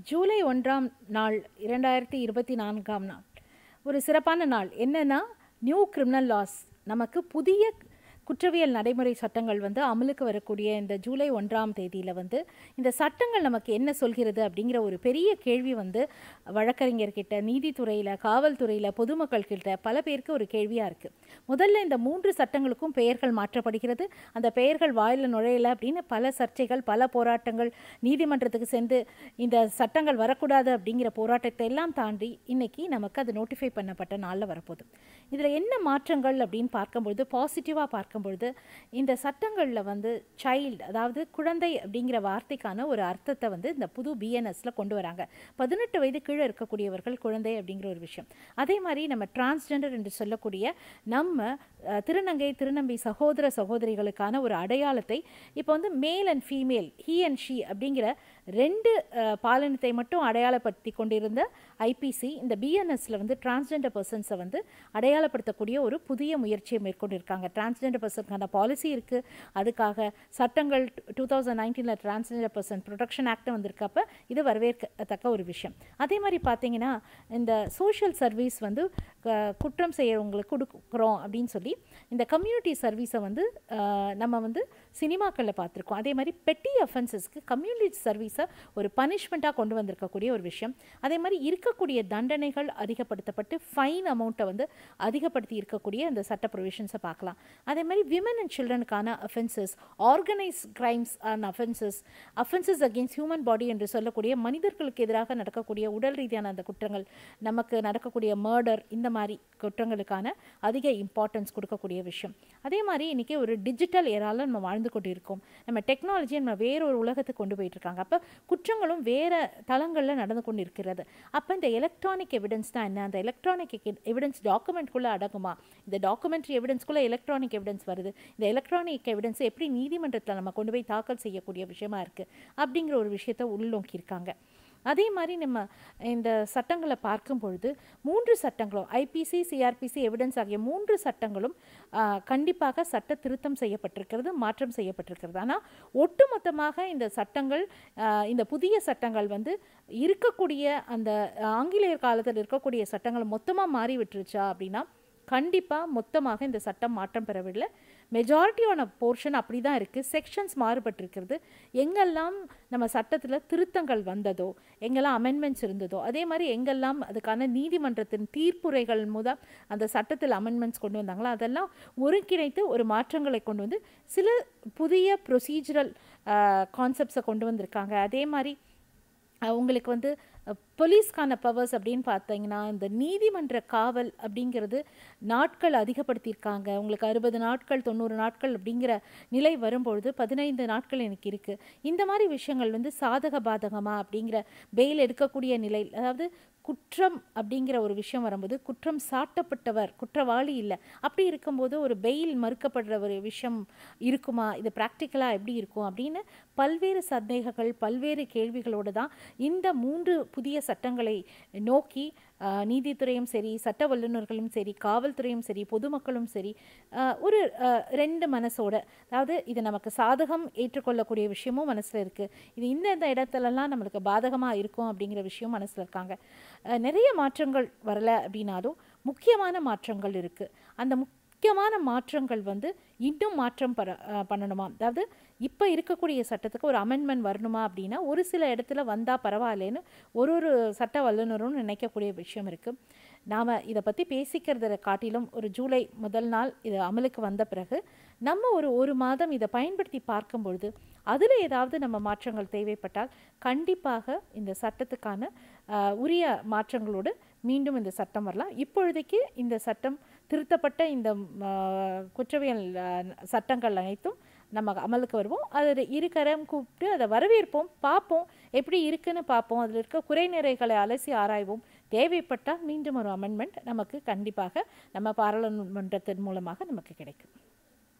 ஜூலை ஒன்றாம் நாள் இரண்டாயிரத்தி இருபத்தி நான்காம் நாள் ஒரு சிறப்பான நாள் என்னன்னா நியூ கிரிமினல் லாஸ் நமக்கு புதிய குற்றவியல் நடைமுறை சட்டங்கள் வந்து அமலுக்கு வரக்கூடிய இந்த ஜூலை ஒன்றாம் தேதியில் வந்து இந்த சட்டங்கள் நமக்கு என்ன சொல்கிறது அப்படிங்கிற ஒரு பெரிய கேள்வி வந்து வழக்கறிஞர்கிட்ட நீதித்துறையில் காவல்துறையில் பொதுமக்கள் கிட்ட பல பேருக்கு ஒரு கேள்வியாக இருக்குது முதல்ல இந்த மூன்று சட்டங்களுக்கும் பெயர்கள் மாற்றப்படுகிறது அந்த பெயர்கள் வாயில் நுழையலை அப்படின்னு பல சர்ச்சைகள் பல போராட்டங்கள் நீதிமன்றத்துக்கு சென்று இந்த சட்டங்கள் வரக்கூடாது அப்படிங்கிற போராட்டத்தை எல்லாம் தாண்டி இன்னைக்கு நமக்கு அது நோட்டிஃபை பண்ணப்பட்ட நாளில் வரப்போகுது இதில் என்ன மாற்றங்கள் அப்படின்னு பார்க்கும்பொழுது பாசிட்டிவாக பார்க்கும்பொழுது இந்த சட்டங்களில் வந்து சைல்டு அதாவது குழந்தை அப்படிங்கிற வார்த்தைக்கான ஒரு அர்த்தத்தை வந்து இந்த புது பிஎன்எஸ்ல கொண்டு வராங்க பதினெட்டு வயது கீழே இருக்கக்கூடியவர்கள் குழந்தை அப்படிங்கிற ஒரு விஷயம் அதே மாதிரி நம்ம டிரான்ஸ்ஜெண்டர் என்று சொல்லக்கூடிய நம்ம அஹ், திருநங்கை திருநம்பி சகோதர சகோதரிகளுக்கான ஒரு அடையாளத்தை இப்போ வந்து male and female he and she அப்படிங்கிற ரெண்டு அஹ், பாலினத்தை மட்டும் அடையாளப்படுத்தி கொண்டிருந்த ஐபிசி இந்த பிஎன்எஸ்ல வந்து டிரான்ஸ்ஜெண்டர் பர்சன்ஸை வந்து அடையாளப்படுத்தக்கூடிய ஒரு புதிய முயற்சியை மேற்கொண்டிருக்காங்க டிரான்ஸ்ஜெண்டர் பர்சனுக்கான பாலிசி இருக்குது அதுக்காக சட்டங்கள் டூ தௌசண்ட் நைன்டீனில் டிரான்ஸ்ஜெண்டர் பர்சன் ப்ரொடெக்ஷன் ஆக்ட் வந்திருக்கப்ப இது வரவேற்கத்தக்க ஒரு விஷயம் அதே மாதிரி பார்த்தீங்கன்னா இந்த சோஷியல் சர்வீஸ் வந்து க- குற்றம் செய்யறவங்களுக்கு கொடுக்குறோம் அப்படின்னு சொல்லி இந்த கம்யூனிட்டி சர்வீஸை வந்து அஹ், நம்ம வந்து சினிமாக்களில் பார்த்துருக்கோம் அதே மாதிரி பெட்டி அஃபென்சஸ்க்கு கம்யூனிட்டி சர்வீஸை ஒரு பனிஷ்மெண்ட்டாக கொண்டு வந்திருக்கக்கூடிய ஒரு விஷயம் அதே மாதிரி இருக்கக்கூடிய தண்டனைகள் அதிகப்படுத்தப்பட்டு ஃபைன் அமௌண்ட்டை வந்து அதிகப்படுத்தி இருக்கக்கூடிய அந்த சட்ட ப்ரொவிஷன்ஸை பார்க்கலாம் அதே மாதிரி விமன் அண்ட் சில்ட்ரனுக்கான offences organise crimes and offences offences against human body என்று சொல்லக்கூடிய மனிதர்களுக்கு எதிராக நடக்கக்கூடிய உடல் ரீதியான அந்த குற்றங்கள் நமக்கு நடக்கக்கூடிய மர்டர் இந்த மாதிரி குற்றங்களுக்கான அதிக இம்பார்ட்டன்ஸ் கொடுக்கக்கூடிய விஷயம் அதே மாதிரி இன்றைக்கி ஒரு டிஜிட்டல் ஏரால நம்ம வாழ்ந்து கொண்டு இருக்கோம் நம்ம டெக்னாலஜியை நம்ம வேற ஒரு உலகத்துக்கு கொண்டு போயிட்டு இருக்காங்க அப்போ குற்றங்களும் வேற தளங்களில் நடந்து கொண்டு இருக்கிறது அப்போ இந்த எலக்ட்ரானிக் எவிடன்ஸ் தான் என்ன அந்த எலக்ட்ரானிக் எவிடன்ஸ் டாக்குமெண்ட்குள்ளே அடங்குமா இந்த டாக்குமெண்ட்ரி எவிடன்ஸ்குள்ளே எலக்ட்ரானிக் எவிடன்ஸ் வருது இந்த எலக்ட்ரானிக் எவிடன்ஸ் எப்படி நீதிமன்றத்தில் நம்ம கொண்டு போய் தாக்கல் செய்யக்கூடிய விஷயமா இருக்குது அப்படிங்கிற ஒரு விஷயத்தை உள்நோக்கியிருக்காங்க அதே மாதிரி நம்ம இந்த சட்டங்களை பார்க்கும் பொழுது மூன்று சட்டங்களும் ஐபிசி சிஆர்பிசி எவிடன்ஸ் ஆகிய மூன்று சட்டங்களும் ஆ, கண்டிப்பாக சட்ட திருத்தம் செய்யப்பட்டிருக்கிறது மாற்றம் செய்யப்பட்டிருக்கிறது ஆனால் ஒட்டுமொத்தமாக இந்த சட்டங்கள் ஆ, இந்த புதிய சட்டங்கள் வந்து இருக்கக்கூடிய அந்த ஆங்கிலேயர் காலத்தில் இருக்கக்கூடிய சட்டங்கள் மொத்தமாக மாறி விட்டுருச்சா அப்படின்னா கண்டிப்பாக மொத்தமாக இந்த சட்டம் மாற்றம் பெறவில்லை மெஜாரிட்டியான போர்ஷன் அப்படி தான் இருக்குது செக்ஷன்ஸ் மாறுபட்டிருக்கிறது எங்கெல்லாம் நம்ம சட்டத்தில் திருத்தங்கள் வந்ததோ எங்கெல்லாம் அமெண்ட்மெண்ட்ஸ் இருந்ததோ அதே மாதிரி எங்கெல்லாம் அதுக்கான நீதிமன்றத்தின் தீர்ப்புரைகள் மூலம் அந்த சட்டத்தில் அமெண்ட்மெண்ட்ஸ் கொண்டு வந்தாங்களோ அதெல்லாம் ஒருங்கிணைத்து ஒரு மாற்றங்களை கொண்டு வந்து சில புதிய ப்ரொசீஜரல் கான்செப்ட்ஸை கொண்டு வந்திருக்காங்க அதே மாதிரி அஹ் உங்களுக்கு வந்து போலீஸ்க்கான பவர்ஸ் அப்படின்னு பார்த்தீங்கன்னா இந்த நீதிமன்ற காவல் அப்படிங்கிறது நாட்கள் அதிகப்படுத்தியிருக்காங்க உங்களுக்கு அறுபது நாட்கள் தொண்ணூறு நாட்கள் அப்படிங்கிற நிலை வரும்பொழுது பதினைந்து நாட்கள் எனக்கு இருக்குது இந்த மாதிரி விஷயங்கள் வந்து சாதக பாதகமா அப்படிங்கிற பெயில் எடுக்கக்கூடிய நிலை அதாவது குற்றம் அப்படிங்கிற ஒரு விஷயம் வரும்போது குற்றம் சாட்டப்பட்டவர் குற்றவாளி இல்லை அப்படி இருக்கும்போது ஒரு பெயில் மறுக்கப்படுற ஒரு விஷயம் இருக்குமா இது ப்ராக்டிக்கலாக எப்படி இருக்கும் அப்படின்னு பல்வேறு சந்தேகங்கள் பல்வேறு கேள்விகளோடு தான் இந்த மூன்று புதிய சட்டங்களை நோக்கி ஆஹ், நீதித்துறையும் சரி சட்ட வல்லுநர்களும் சரி காவல்துறையும் சரி பொதுமக்களும் சரி ஆஹ், ஒரு ஆஹ், ரெண்டு மனசோட அதாவது இது நமக்கு சாதகம் ஏற்றுக்கொள்ளக்கூடிய விஷயமும் மனசில் இருக்குது இது இந்த இந்த இடத்துலலாம் நம்மளுக்கு பாதகமாக இருக்கும் அப்படிங்கிற விஷயம் மனசில் இருக்காங்க ஆஹ், நிறைய மாற்றங்கள் வரல அப்படின்னாலும் முக்கியமான மாற்றங்கள் இருக்குது அந்த முக்கியமான மாற்றங்கள் வந்து இன்னும் மாற்றம் பர ஆஹ், பண்ணணுமா அதாவது இப்போ இருக்கக்கூடிய சட்டத்துக்கு ஒரு அமெண்ட்மெண்ட் வரணுமா அப்படின்னா ஒரு சில இடத்துல வந்தால் பரவாயில்லைன்னு ஒரு ஒரு சட்ட வல்லுநரும் நினைக்கக்கூடிய விஷயம் இருக்குது நாம் இதை பற்றி பேசிக்கிறத காட்டிலும் ஒரு ஜூலை முதல் நாள் இது அமலுக்கு வந்த பிறகு நம்ம ஒரு ஒரு மாதம் இதை பயன்படுத்தி பார்க்கும் பொழுது அதில் ஏதாவது நம்ம மாற்றங்கள் தேவைப்பட்டால் கண்டிப்பாக இந்த சட்டத்துக்கான ஆஹ், உரிய மாற்றங்களோடு மீண்டும் இந்த சட்டம் வரலாம் இப்பொழுதைக்கு இந்த சட்டம் திருத்தப்பட்ட இந்த ஆஹ், குற்றவியல் ஆஹ், சட்டங்கள் அனைத்தும் நம்ம அமலுக்கு வருவோம் அது இருக்கரம் கூப்பிட்டு அதை வரவேற்போம் பார்ப்போம் எப்படி இருக்குன்னு பார்ப்போம் அதில் இருக்க குறைநிறைகளை அலசி ஆராய்வோம் தேவைப்பட்டால் மீண்டும் ஒரு அமெண்ட்மெண்ட் நமக்கு கண்டிப்பாக நம்ம பாராளுமன்றத்தின் மூலமாக நமக்கு கிடைக்கும்